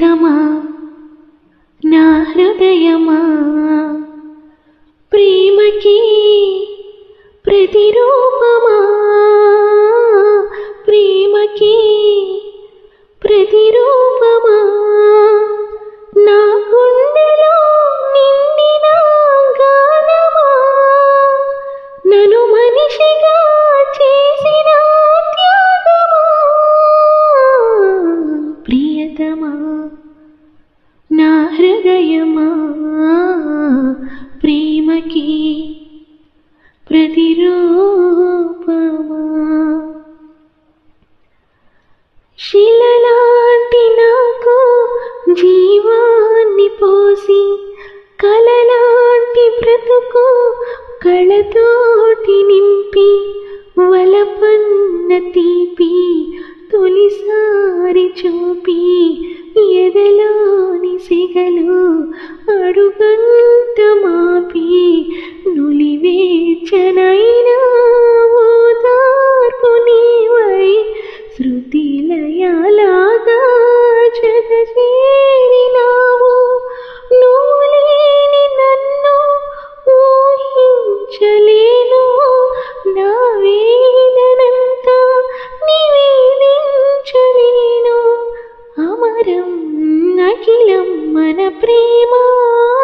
ప్రియతమా నా హృదయమా ప్రేమకి ప్రతిరూపమా ప్రేమకి ప్రతిరూపమా నా గుండెలో నిండిన గానమా నన్ను మనిషిగా చేసిన త్యాగమా ప్రియతమా నా హృదయమా ప్రేమకి ప్రతిరూపమా శిలలాంటి నాకు జీవాన్ని పోసి కలలాంటి బ్రతుకు కళతోటి నింపి వలపన్న తీపి తొలిసారి చూపి ఎదలోని సిగలు అడుగంత మాపి నులివేచనైనా ఓదార్పు నీవై శృతిలయలాగా జత చేరినావు నువ్వు లేని నన్ను ఊహించలేను నా వేదనంతా నివేదించలేను అమరం అఖిలం మన ప్రేమ